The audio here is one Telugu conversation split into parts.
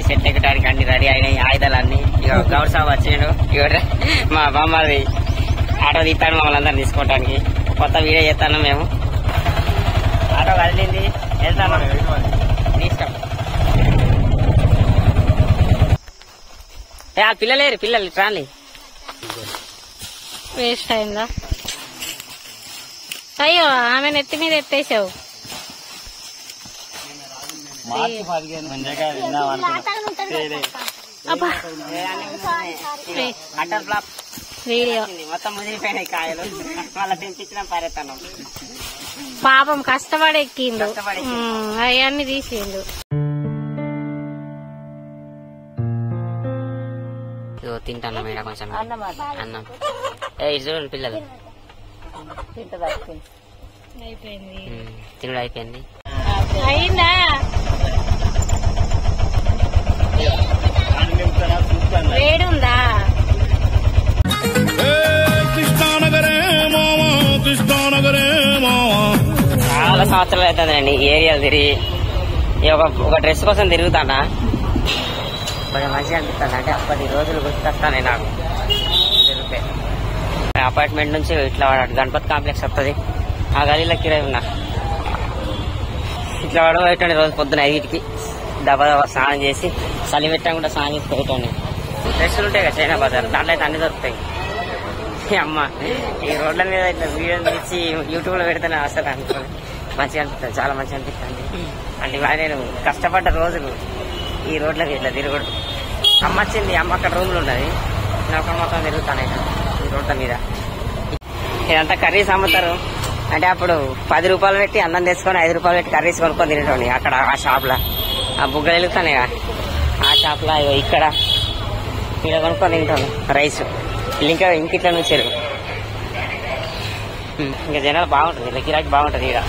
సెట్ ఎక్కడానికి అన్ని రెడీ అయినాయి ఆయుధాలు అన్ని ఇక గౌడ్ సాబ్ వచ్చిండు ఇక మా బామ్మది ఆటో తీస్తాడు మమ్మల్ని అందరిని తీసుకోవడానికి కొత్త వీడియో చేస్తాను మేము ఆటో కదిలింది వెళ్తాను నీ ఇష్టం ఏ, ఆ పిల్లలేరు పిల్లలు రాలి వేస్ట్ అయిందా అయ్యో ఆమె నెత్తి మీద ఎత్తేసావు అబ్బా ఏ, అటర్ ఫ్లాప్ వీడియో మొత్తం ముదిరిపోయినాయి కాయలు మళ్ళీ తెంపించిన పారేస్తాను పాపం కష్టపడి ఎక్కిండు కష్టపడి ఎక్కిండు. ఉమ్, అవన్నీ తీసిండు ఇదిగో తింటాను మేడం కొంచెం అన్నం ఏ ఇది చూడండి పిల్లలు అయిపోయింది ఉమ్, తినుడు అయిపోయింది అయిందా వేడుందా కృష్ణానగరే మామ కృష్ణానగరే మామ చాలా సంవత్సరాలు అవుతుందండి ఈ ఏరియాలు తిరిగి ఈ ఒక ఒక డ్రెస్ కోసం తిరుగుతానా కొంచెం మంచిగా అనిపిస్తుంది అంటే అప్పటి రోజులు గుర్తొస్తానే నాకు తిరిగితే అపార్ట్మెంట్ నుంచి ఇట్లా వాడు గణపతి కాంప్లెక్స్ వస్తుంది ఆ గలీలో కిరాయి ఉన్నా ఇట్లా వాడు పోయేటండి రోజు పొద్దున ఐదుకి దబా దబా స్నానం చేసి చలి పెట్టకుండా స్నానం చేసి పోయేటండి డ్రెస్సులు ఉంటాయి కదా చైనా బజార్ దాంట్లో అయితే అన్ని దొరుకుతాయి ఈ అమ్మ ఈ రోడ్ల మీద ఇట్లా వీడియో తీసి యూట్యూబ్ లో పెడితేనే అసలు అనుకోని మంచిగా అనిపిస్తుంది చాలా మంచిగా అనిపిస్తుంది అంటే ఇవాళ నేను కష్టపడ్డ రోజులు ఈ రోడ్ల మీద ఇట్లా తిరగడు అమ్మ వచ్చింది అమ్మ అక్కడ రూమ్లు ఉన్నది నేను ఒక మొత్తం తిరుగుతాను ఇక ఈ రోడ్ల మీద ఇదంతా కర్రీస్ అమ్ముతారు అంటే అప్పుడు పది రూపాయలు పెట్టి అన్నం తెచ్చుకొని ఐదు రూపాయలు పెట్టి కర్రీస్ కొనుక్కొని తినేటోని అక్కడ ఆ షాప్ లో ఆ బుగ్గలు వెలుగుతానే ఆ షాప్ లో ఇగో ఇక్కడ ఇక్కడ కొనుక్కొని తింటాను రైస్ ఇంకా ఇంక ఇట్లా నుంచారు ఇంకా జనాలు బాగుంటుంది ఇలా గిరాకీ బాగుంటుంది ఇక్కడ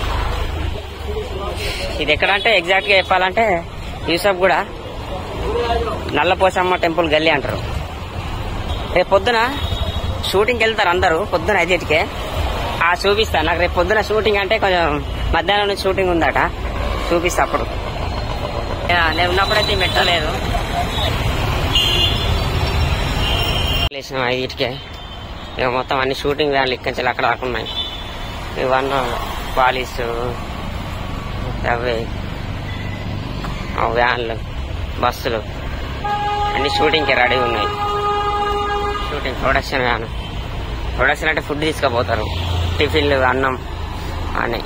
ఇది ఎక్కడ అంటే ఎగ్జాక్ట్ గా చెప్పాలంటే యూసఫ్ కూడా నల్లపోసమ్మ టెంపుల్ గల్లీ అంటారు రేపు పొద్దున షూటింగ్కి వెళ్తారు అందరూ పొద్దున ఐదింటికే ఆ చూపిస్తా నాకు రేపు పొద్దున షూటింగ్ అంటే కొంచెం మధ్యాహ్నం నుంచి షూటింగ్ ఉందట చూపిస్తా అప్పుడు యా, నేను ఉన్నప్పుడైతే ఈ మెట్రో లేదు లేచిన ఐదింటికే ఇక మొత్తం అన్ని షూటింగ్ వ్యాన్లు ఇక్కడి నుంచి అక్కడ దాకా ఉన్నాయి ఇవన్నీ పాలీసు అవి ఆ వ్యాన్లు బస్సులు అన్ని షూటింగ్కి రెడీ ఉన్నాయి షూటింగ్ ప్రొడక్షన్ వ్యాన్ ప్రొడక్షన్ అంటే ఫుడ్ తీసుకుపోతారు టిఫిన్లు అన్నం అని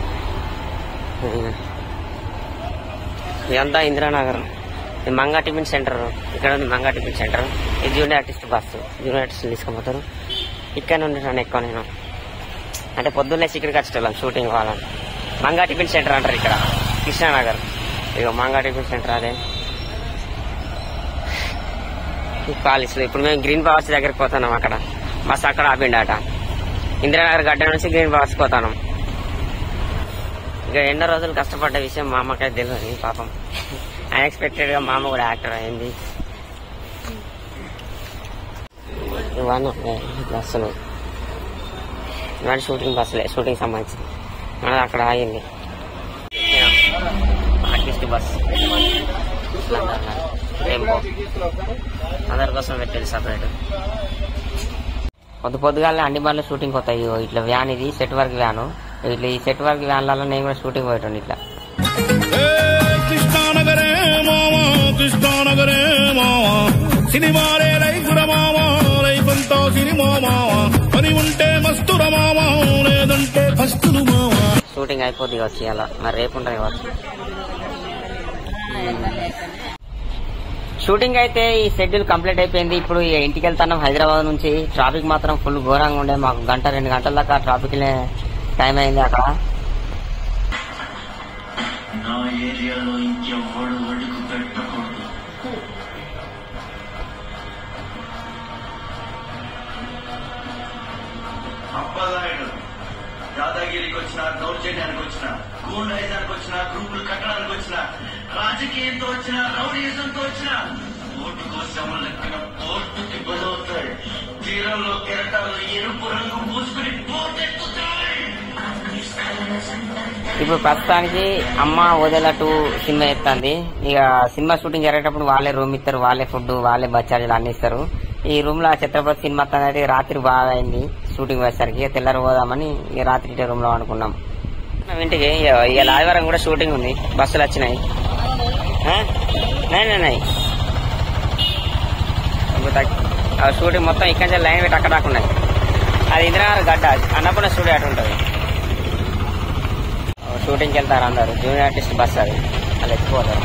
ఇదంతా ఇందిరానగర్ ఇది మంగా టిఫిన్ సెంటర్ ఇక్కడ ఉంది మంగా టిఫిన్ సెంటర్ ఇది junior artist bus junior artist తీసుకుపోతారు ఇక్కడ నుండి నన్ను ఎక్కువ నేను అంటే పొద్దున్నే ఇక్కడికి వచ్చేటోళ్ళం షూటింగ్ కావాలని మంగా టిఫిన్ సెంటర్ అంటారు ఇక్కడ కృష్ణానగర్ ఇక మంగా టిఫిన్ సెంటర్ అదే ఈ కాలేజ్లో ఇప్పుడు మేము గ్రీన్ బాక్స్ దగ్గరికి పోతున్నాం అక్కడ బస్ అక్కడ ఆపిండట ఇందిరానగర్ గడ్డ నుంచి గ్రీన్ బాక్స్ పోతాను ఇక ఎన్నో రోజులు కష్టపడ్డ విషయం మా అమ్మకైతే తెలియదు పాపం అన్ఎక్స్పెక్టెడ్ గా మా అమ్మ కూడా యాక్టర్ అయింది ఇవన్నీ బస్సులు ఇవన్నీ షూటింగ్ బస్సులే షూటింగ్ సంబంధించి మనది అక్కడ ఆగింది ఆర్టిస్ట్ బస్ టెంపో అందరి కోసం పెట్టాడు సపరేట్ పొద్దు పొద్దుగాల అన్ని బండ్లు షూటింగ్ పోతాయి ఇగో ఇట్లా వ్యాన్ ఇది సెట్ వర్క్ వ్యాను ఇట్లా ఈ సెట్ వర్క్ వ్యాన్లలో నేను కూడా షూటింగ్ పోయేటండి ఇట్లా ఏ కృష్ణానగరే మామ కృష్ణానగరే మామ సినిమాలే లైఫుర మామ లైఫ్ అంతా సినిమా మామ పని ఉంటే మస్తుర మామ లేదంటే ఫస్తులు మామ షూటింగ్ అయిపోద్ది కావచ్చు ఇలా మరి రేపు ఉంటుంది కావచ్చు షూటింగ్ అయితే ఈ షెడ్యూల్ కంప్లీట్ అయిపోయింది ఇప్పుడు ఇక ఇంటికి వెళ్తున్నాం హైదరాబాద్ నుంచి ట్రాఫిక్ మాత్రం ఫుల్ ఘోరంగా ఉండే మాకు గంట రెండు గంటల దాకా ట్రాఫిక్ టైం అయింది అక్కడ నా ఏరియాలో ఇంకెవ్వడు అడుగు పెట్టకూడదు అప్పలాయుడు యాదగిరికి వచ్చిన దౌర్జన్యానికి వచ్చిన గూండాయిజానికి వచ్చిన గ్రూపులు కట్టడానికి వచ్చిన రాజకీయంతో వచ్చిన రౌడీజంతో వచ్చిన ఓటు కోసం లెక్కన పోర్టుకి బలవుతాయి తీరంలో కెరటాలు ఎరుపు రంగు పూసుకుని పోటెత్తుతాయి ఇప్పుడు ప్రస్తుతానికి అమ్మ వదిల టూ సినిమా ఎత్తాంది ఇక సినిమా షూటింగ్ జరిగేటప్పుడు వాళ్ళే రూమ్ ఇస్తారు వాళ్ళే ఫుడ్ వాళ్ళే బస్ ఛార్జీలు అన్ని ఇస్తారు ఈ రూమ్ లో ఛత్రపతి సినిమా వస్తుంది అయితే రాత్రి బాగా అయింది షూటింగ్ వచ్చేసరికి ఇక తెల్లారి పోదామని ఇక రాత్రి ఇటే రూమ్ లో అనుకున్నాం మా ఇంటికి ఇక- ఇవాళ ఆదివారం కూడా షూటింగ్ ఉంది బస్సులు వచ్చినాయి ఆ? నై నై నై ఇప్పుడు తగ్గ- ఆ షూటింగ్ మొత్తం ఇక్కడి నుంచి లైన్ పెట్టి అక్కడ దాకా ఉన్నాయి అది ఇంద్రనగర్ గడ్డ అన్నపూర్ణ స్టూడియో అటు ఉంటుంది షూటింగ్కి వెళ్తారు అందరు జూనియర్ ఆర్టిస్ట్ బస్ అది వాళ్ళు ఎత్తిపోతారు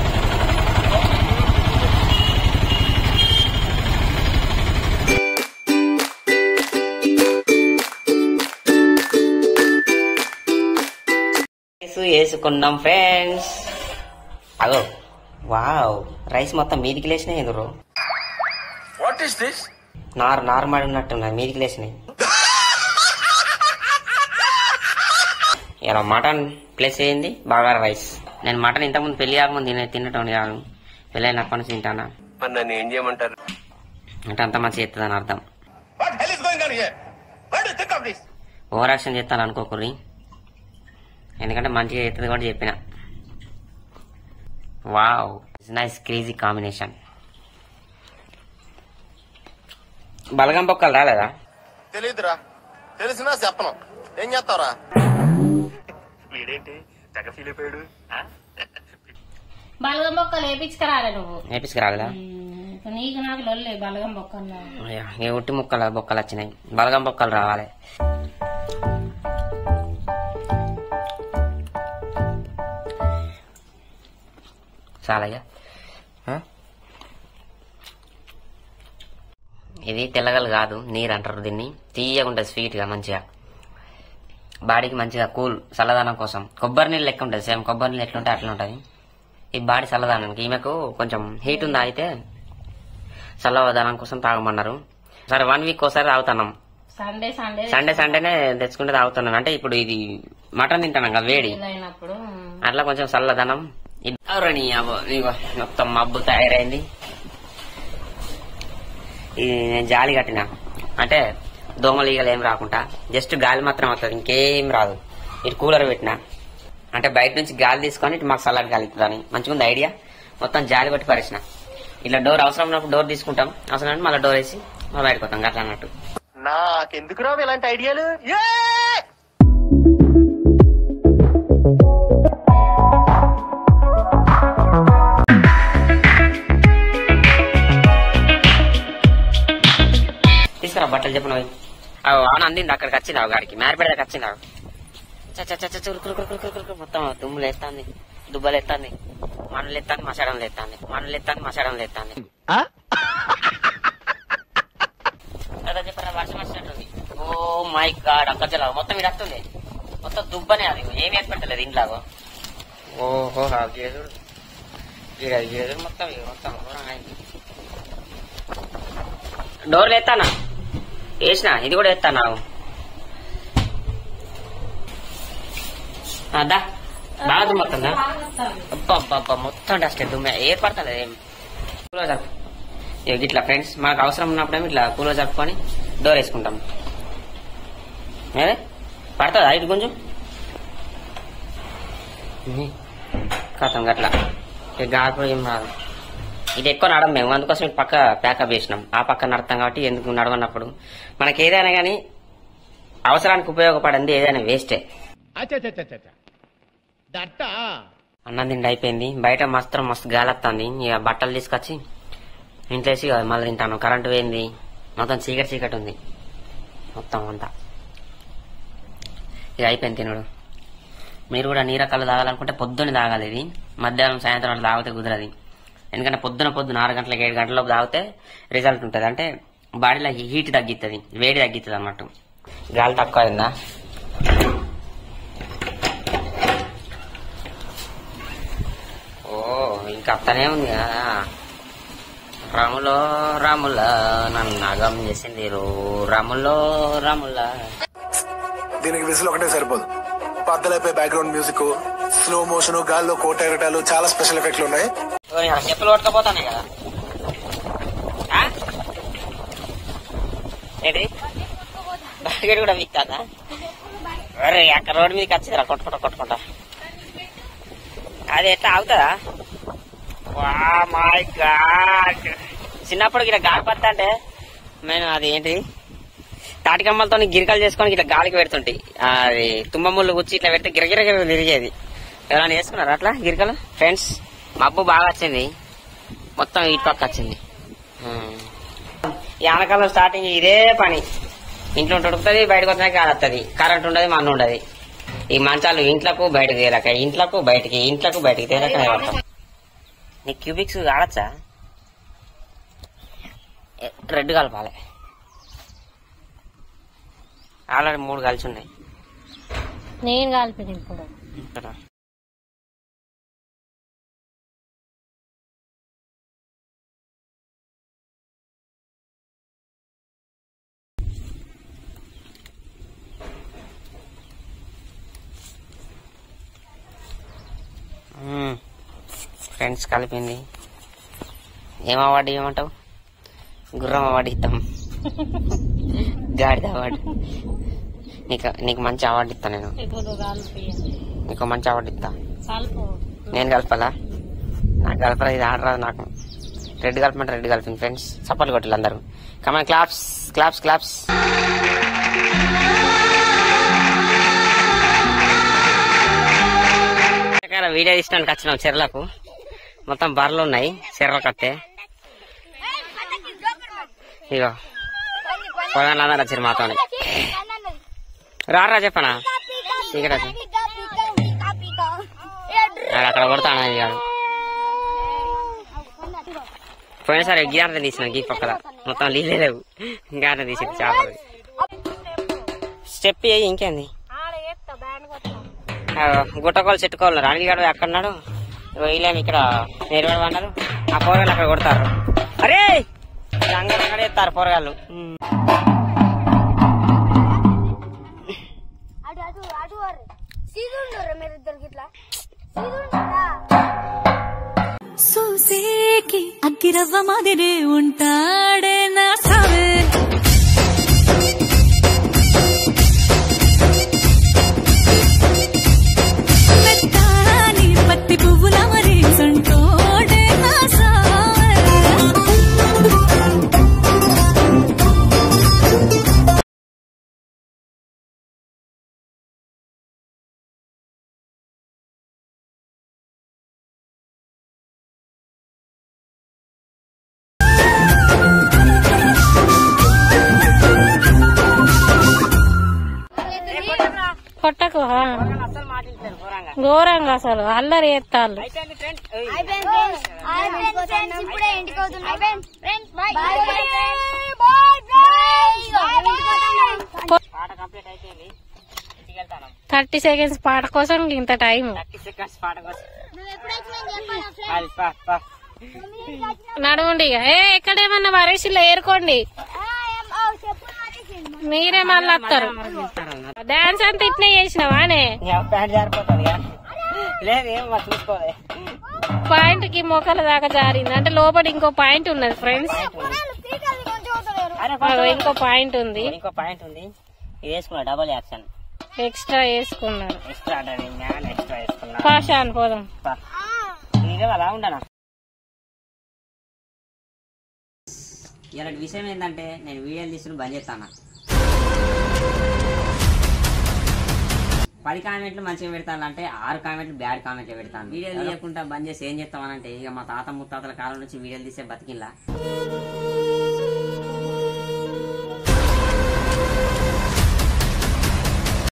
రైస్ వేసుకున్నాం ఫ్రెండ్స్ అగో వావ్ రైస్ మొత్తం మీదికి లేచినాయి ఎదురు వాట్ ఈస్ దిస్ నారు నారు మాడి ఉన్నట్టున్నాయి మీదికి లేచినాయి ఇలా మటన్ ప్లేస్ అయింది బాగా రైస్ నేను మటన్ ఇంతకుముందు పెళ్లి కాకముందు తినే తినటం కాదు పెళ్ళైనప్పటి నుంచి తింటానా మరి నన్ను ఏం చేయమంటారు అంటే అంత మంచి చేస్తుందని అర్థం what hell is going on here why do think of this over action చేస్తాను అనుకోకుర్రి ఎందుకంటే మంచిగా చేస్తుంది కూడా చెప్పిన wow it's nice crazy combination బలగం బొక్కలు రాలేదా తెలియదురా తెలిసినా చెప్పను ఏం చేస్తావురా బలగం బొక్కలు వేపించుకురాలే నువ్వు నేర్పించుకు రాలేదా ఉమ్, నీకు నాకు లొల్లే బలగం బొక్కలు అయ్యా, ఈ ఉట్టి ముక్కల బొక్కలు వచ్చినాయి బలగం బొక్కలు రావాలి చాలయ్యా ఆ? ఇది తెల్లగలు కాదు నీరు అంటారు దీన్ని తీయగా ఉంటుంది స్వీట్గా మంచిగా బాడీకి మంచిగా కూల్ చల్లదనం కోసం కొబ్బరి నీళ్ళు లెక్క ఉంటుంది సేమ్ కొబ్బరి నీళ్ళు ఎట్లుంటే అట్లా ఉంటుంది ఈ బాడీ చల్లదనానికి ఈమెకు కొంచెం హీట్ ఉందా అయితే చల్లదనం కోసం తాగమన్నారు సరే వన్ వీక్ ఒకసారి తాగుతున్నాం సండే సండే సండే సండేనే తెచ్చుకుంటే తాగుతున్నాం అంటే ఇప్పుడు ఇది మటన్ తింటాను కదా వేడి అయినప్పుడు ఉమ్, అట్లా కొంచెం చల్లదనం ఇది- అవునండి, అబ్బో, ఇదిగో మొత్తం మబ్బు తయారైంది ఇది నేను జాలి కట్టిన అంటే దోమలు ఈగలు ఏం రాకుండా జస్ట్ గాలి మాత్రం వస్తుంది ఇంకేం రాదు ఇటు కూలర్ పెట్టిన అంటే బయట నుంచి గాలి తీసుకొని ఇటు మాకు చల్లటి గాలి ఇస్తుందని మంచిగా ఉంది ఐడియా మొత్తం జాలి పట్టి పరిచిన ఇట్లా డోర్ అవసరం ఉన్నప్పుడు డోర్ తీసుకుంటాం అవసరం అంటే మళ్ళీ డోర్ వేసి మళ్ళీ బయటకు వస్తాం అట్లా అన్నట్టు నాకెందుకు రావు ఇలాంటి ఐడియాలు ఏ! తీసుకురా బట్టలు చెప్పిన వాన అందింది అక్కడికి వచ్చింది ఆ గాడికి మేరపేడ దాకా వచ్చింది ఆవిడ. చ చ చ చ చ ఉరుకు, ఉరుకు, ఉరుకు, ఉరుకు, మొత్తం దుమ్ములు ఎత్తాంది దుబ్బలు ఎత్తాంది మనులు ఎత్తాంది మసాడం ఎత్తాంది మనులు ఎత్తాంది మసాడం ఎత్తాంది అదే చెప్పరా వర్షం వచ్చినట్టుంది ఓ మై గాడ్ అక్క జల మొత్తం ఇది వస్తుంది మొత్తం దుబ్బనే అది ఏమి ఏర్పడలేదు ఇంట్లో ఓహో ఆ గేదుడు గీడ గేదుడు మొత్తం ఇక మొత్తం ఘోరంగా అయింది. డోర్లు ఎత్తానా వేసిన ఇది కూడా ఎత్తానా అదా బాగా దుమ్మతుందా అబ్బా అబ్బా అబ్బా మొత్తం డస్ట్ దుమ్మ ఏర్పడతలేదు ఏం కూలో జరుపు ఇక ఇట్లా ఫ్రెండ్స్ మనకు అవసరం ఉన్నప్పుడేమో ఇట్లా కూలో జరుపుకొని డోర్ వేసుకుంటాం అదే పడుతుందా ఇటు కొంచెం కథం గట్లా ఇక గాలి ఏం రాదు ఇది ఎక్కువ నడం మేము అందుకోసం ఇటు పక్క ప్యాకప్ చేసినాం ఆ పక్క నడతాం కాబట్టి ఎందుకు నడవన్నప్పుడు మనకి ఏదైనా కానీ అవసరానికి ఉపయోగపడింది ఏదైనా వేస్టే అన్నం తిండి అయిపోయింది బయట మస్తు మస్తు గాలి వస్తుంది ఇక బట్టలు తీసుకొచ్చి ఇంట్లో వేసి ఇక మళ్ళీ తింటాను కరెంటు పోయింది మొత్తం చీకటి చీకటి ఉంది మొత్తం అంతా ఇక అయిపోయింది తినడు మీరు కూడా నీర కళ్ళు తాగాలనుకుంటే పొద్దున్న తాగాలి ఇది మధ్యాహ్నం సాయంత్రం అట్లా తాగితే కుదరది ఎందుకంటే పొద్దున పొద్దున ఆరు గంటలకు ఏడు గంటలకు తాగితే రిజల్ట్ ఉంటుంది అంటే బాడీలో హీట్ తగ్గిస్తుంది వేడి తగ్గిస్తుంది అన్నట్టు గాలి తక్కువ అయిందా ఓ ఇంకా అత్తనే ఉంది కదా రాములో రాముల నన్ను అగం చేసింది రో రాములో రాముల దీనికి విజిల్ ఒకటే సరిపోదు బద్దలైపోయి బ్యాక్గ్రౌండ్ మ్యూజిక్ స్లో మోషన్ గాల్లో కోట ఎగటాలు చాలా స్పెషల్ ఎఫెక్ట్లు ఉన్నాయి ఓ, నేను చెప్పులు పట్టుకపోతానే కదా ఆ? ఏంటి బాస్కెట్ కూడా వీక్తాదా అరే అక్కడ రోడ్డు మీదకి వచ్చిందిరా కొట్టుకుంటా కొట్టుకుంటా అది ఎట్లా ఆగుతుందా వా మై గాడ్ చిన్నప్పుడు ఇట్లా గాలి పత్త అంటే నేను అది ఏంటి తాటికమ్మలతో గిరికలు చేసుకొని ఇట్లా గాలికి పెడుతుంటే అది తుమ్మ ముళ్ళు గుచ్చి ఇట్లా పెడితే గిరగిర గిర తిరిగేది ఎవరైనా వేసుకున్నారా అట్లా గిరికలు ఫ్రెండ్స్ మబ్బు బాగా వచ్చింది మొత్తం ఇటు పక్క వచ్చింది ఉమ్. ఈ ఆనకాలం స్టార్టింగ్ ఇదే పని ఇంట్లో ఉడుకుతుంది బయటకు వస్తాయి గాలి వస్తుంది కరెంట్ ఉండదు మన్ను ఉండదు ఈ మంచాలు ఇంట్లకు బయటకు తేలక ఇంట్లకు బయటికి ఇంట్లకు బయటికి తేలక నిలబడతాం నీ క్యూబిక్స్ ఆడచ్చా రెడ్ కలపాలి ఆల్రెడీ మూడు కలిసి ఉన్నాయి నేను కలిపిన ఇప్పుడు ఇక్కడ. మ్మ్. ఫ్రెండ్స్ కలిపింది ఏం అవార్డు ఇవ్వమంటావు గుర్రం అవార్డు ఇద్దాం గాడిద అవార్డు నీకు నీకు మంచి అవార్డు ఇస్తా నేను ఇప్పుడు కలిపి నీకు మంచి అవార్డు ఇస్తా కలుపు నేను కలపాలా నాకు కలపరా ఇది ఆడరాదు నాకు రెడ్ కలపమంటే రెడ్ కలిపింది ఫ్రెండ్స్ చప్పట్లు కొట్టాలి అందరూ come on claps claps claps video తీసినానికి వచ్చినాం చెర్లకు మొత్తం బర్రెలు ఉన్నాయి చెర్ల కట్టే ఇగో పొగాళ్ళు అందరూ వచ్చారు మాతో రారా చెప్పనా ఇక్కడ వచ్చి. ఆడు అక్కడ కొడతాను ఇవాడు పోయినసారి గీర్త తీసిన గీ పక్కల మొత్తం నీళ్ళే లేవు గార్త తీసి చేపలు స్టెప్ అయ్యి ఇంకేంది ఆ, గుట్టకోలు చెట్టుకోవాలి రాణి గారు ఎక్కడున్నాడు వీళ్ళేమి ఇక్కడ నేర్పడి అన్నారు ఆ పోరగాళ్ళు అక్కడ కొడతారు అరే రంగం అక్కడ ఎత్తారు పోరగాళ్ళు అటు అటు అటు వారు సీదుండరు మీరు ఇద్దరికి ఇట్లా సీదుండరా సూసేకి అగ్గిరవ్వ మాదిరే ఉంటాడే నా సావే మెత్తాని పత్తి పువ్వుల మరి సంటోడే నా సావే కొట్టకు ఆ. అసలు మాట్లాడతారు ఘోరంగా ఘోరంగా అసలు అల్లరి ఎత్తాళ్ళు అయిపోయింది ఫ్రెండ్ అయిపోయింది ఫ్రెండ్స్ అయిపోయింది ఫ్రెండ్స్ ఇప్పుడే ఇంటికి అవుతున్నాం అయిపోయింది ఫ్రెండ్స్ బాయ్ బాయ్ బాయ్ పాట కంప్లీట్ అయిపోయింది ఇంటికి వెళ్తాను థర్టీ సెకండ్స్ పాట కోసం ఇంత టైం థర్టీ సెకండ్స్ పాట కోసం నువ్వు ఎప్పుడు వచ్చినా చెప్పాలా అది పా, పా. నడవండి ఇక. ఏ ఎక్కడేమన్నా వరేసిలో ఏరుకోండి చెప్పు మాటేసింది మీరే మళ్ళీ వస్తారు డాన్స్ అంతా ఇట్నే చేసినావానే ఇంకా ప్యాంట్ జారిపోతుంది కదా లేదు ఏం మరి చూసుకోవాలి పాయింట్ కి మోకాల దాకా జారింది అంటే లోపల ఇంకో పాయింట్ ఉన్నది ఫ్రెండ్స్ స్పీకర్ కొంచెం అవుతలేరు అరే అగో ఇంకో పాయింట్ ఉంది ఇంకో పాయింట్ ఉంది ఇది వేసుకున్నా డబల్ యాక్షన్ ఎక్స్ట్రా వేసుకున్నారు ఎక్స్ట్రా డ్రైవింగ్ మ్యాన్ ఎక్స్ట్రా వేసుకున్నా పాషాన్ పోదాం పా. ఇదే అలా ఉండనా ఇలాంటి విషయం ఏంటంటే నేను వీడియోలు తీసుకుని బంద్ చేస్తాను పది కామెంట్లు మంచిగా పెడతాను అంటే ఆరు కామెంట్లు బ్యాడ్ కామెంట్లు పెడతాను వీడియోలు తీయకుండా బంద్ చేసి ఏం చేస్తామనంటే ఇక మా తాత ముత్తాతల కాలం నుంచి వీడియోలు తీసే బతికిల్లా